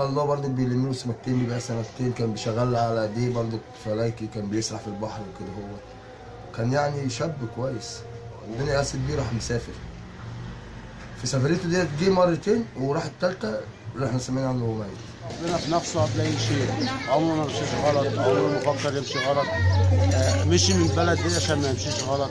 الله برضه بيلم له سمكتين بيبقى سمكتين كان بيشغل على دي برضه فلايكي كان بيسرح في البحر وكده هو كان يعني شاب كويس الدنيا قاست بيه راح مسافر في سفريته ديت جه مرتين وراح التالتة اللي احنا سمعنا عنه هو ميت ربنا في نفسه هتلاقيه يشيل عمره ما مشيش غلط عمره ما فكر يمشي غلط آه، مشي من البلد دي عشان ما يمشيش غلط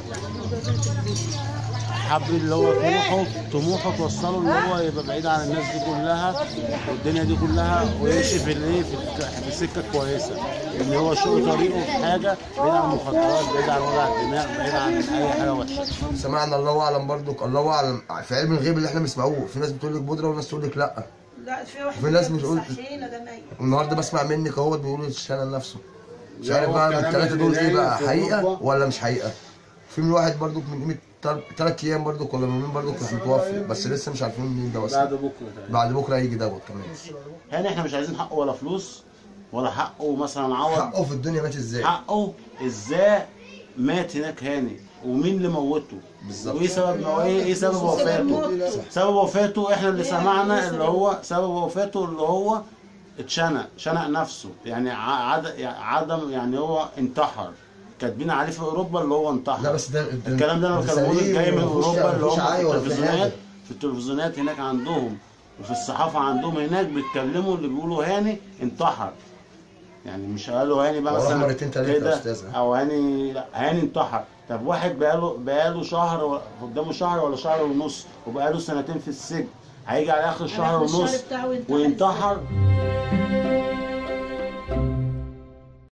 حب اللي هو طموحه طموحه توصله ان هو يبقى بعيد عن الناس دي كلها والدنيا دي كلها ويمشي في الايه في الك- في السكه كويسه ان هو شق طريقه في حاجه بعيد عن المخدرات بعيد عن وجع الدماغ بعيد عن اي حاجه وحشه سمعنا الله اعلم برضه الله اعلم في علم الغيب اللي احنا بنسمعوه في ناس بتقول لك بودره وناس تقول لك لا لا في واحد في ناس كان بتقول- مستحيل ده ميت النهارده بسمع منك اهوت بيقول الشانل نفسه مش لا، عارف هو بقى الكلام الثلاثه اللي دول ايه داير بقى في حقيقه أوروبا. ولا مش حقيقه في من واحد برضو من قيمه ثلاث ايام برضو ولا من يومين برضو كان متوفي بس لسه مش عارفين مين ده بعد اصلا بكره تقريبا بعد بكره هيجي دوت كمان هنا احنا مش عايزين حقه ولا فلوس ولا حقه مثلا عوض حقه في الدنيا مات ازاي حقه ازاي مات هناك هاني ومين اللي موته بالظبط. وايه سبب ايه ايه سبب وفاته سبب وفاته احنا اللي سمعنا اللي هو سبب وفاته اللي هو اتشنق شنق نفسه يعني ع- عد يعني عدم يعني هو انتحر كاتبين عليه في اوروبا اللي هو انتحر لا بس ده ده- الكلام ده انا ده كان بقول سليم جاي من ومفيهوش- اوروبا اللي مفيهوش هم في عاي ولا في التلفزيونات حاجة. في التلفزيونات هناك عندهم وفي الصحافه عندهم هناك بيتكلموا اللي بيقولوا هاني انتحر يعني مش قالوا هاني بقى والله مثلا مرتين تلاتة يا كده أستاذة. او هاني لا هاني انتحر طب واحد بقاله بقاله شهر و- قدامه شهر ولا شهر ونص وبقاله سنتين في السجن هيجي على اخر الشهر الشهر ونص بتاعه وينتحر وينتحر